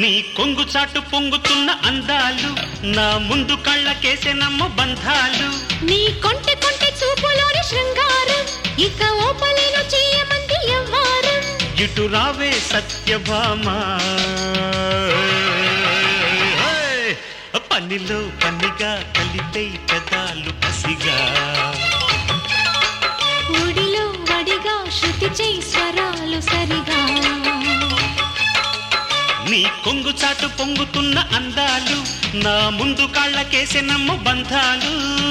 నీ కొంగు చాటు పొంగుతున్న అందాలు నా ముందు కళ్ళకేసే నమ్మ బంధాలు నీ కొంటె కొంటె చూపులోని శృంగారం ఇక ఓపలేను చేయమంది ఎవ్వారం ఇటు రావే సత్యభామ హేయ్! పనిలో పనిగా కలిపే పెదాలు పసిగా ఒడిలో వడిగా శృతి చేయి స్వరాలు సరిగా నీ కొంగు చాటు పొంగుతున్న అందాలు నా ముందు కాళ్ళకేసే నమ్మ బంధాలు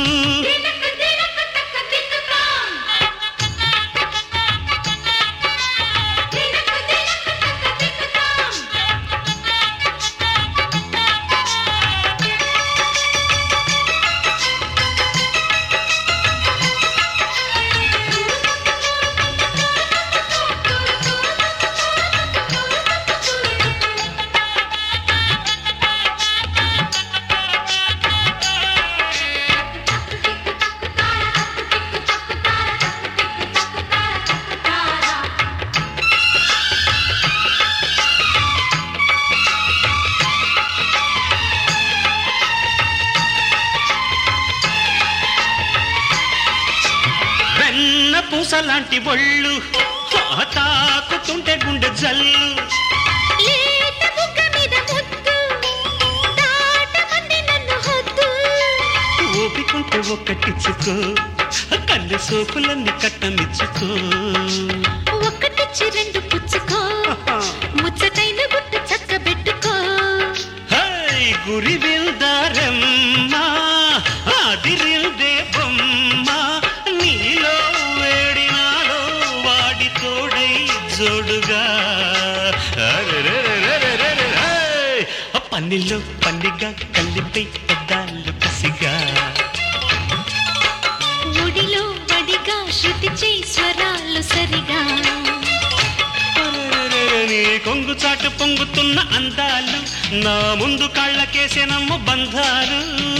వెన్న పూసలాంటి ఒళ్ళు తాకుతుంటే గుండె జల్లు లేత బుగ్గ మీద ముద్దు దాటమంది నన్ను హద్దు ఓపికంటే ఒక్కటిచ్చుకో కళ్ళు సోపులన్నీ కట్టమిచ్చుకో ఒక్కటిచ్చి రెండు పుచ్చుకో ముచ్చటైన గుట్టు చక్కబెట్టుకో హై గురి విల్దారమ్మా అదిరిల్దే బొమ్మ నీలో వేడి నాలో వాడి తోడై జోడుగా అరెరెరెరెరెరెరె. హై! పన్నిలో పన్నిగా కలిపి పెద్దాలు కసిగా ఒడిలో వడిగా శృతి చేయి స్వరాలు సరిగా అరెరెరెరె. నీ కొంగు చాటు పొంగుతున్న అందాలు నా ముందు కాళ్ళకేసే నమ్మ బంధాలు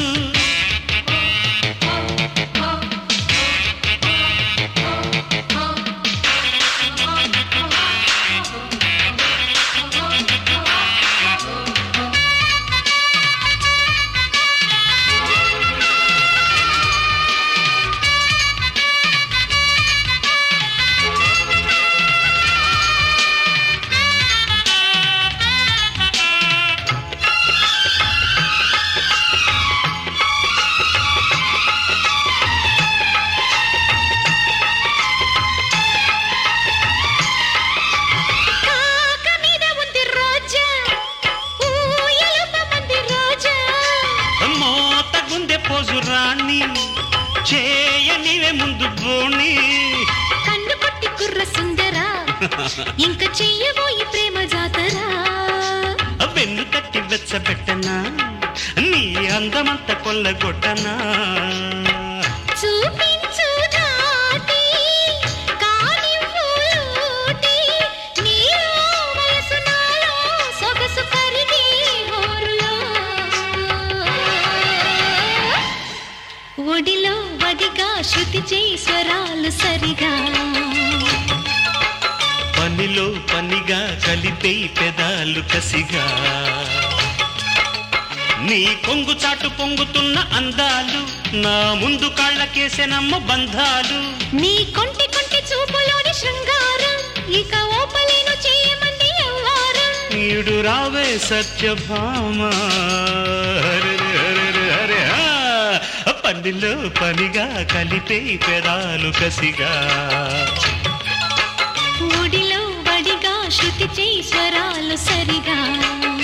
కాక మీద ఉంది రోజా ఊయలుపమంది రోజా మోత గుండె పోజు రాణి చేయనివే ముందు బోణి కన్ను కొట్టి కుర్ర సుందరా ఇంక చెయ్యబోయి ప్రేమ జాతరా వెన్ను తట్టి వెచ్చబెట్టనా నీ అందమంత కొల్లగొట్టనా చూపించు నాటి కానివ్వు లూటి నీలో వయసు నాలో సొగసు కరిగి హోరులో ఒడిలో వడిగా శృతి చేయి స్వరాలు సరిగా పనిలో పనిగా కలిపే పెదాలు కసిగా నీ కొంగు చాటు పొంగుతున్న అందాలు నా ముందు కాళ్ళకేసే నమ్మ బంధాలు నీ కొంటి కొంటి చూపులోని శృంగారం ఇక ఓపలేను చేయమంది ఎవ్వారం ఈడు రావే సత్యభామ హరే హరే హరే ఆ! పనిలో పనిగా కలిపే పెదాలు కసిగా ఒడిలో వడిగా శృతి చేయి స్వరాలు సరిగా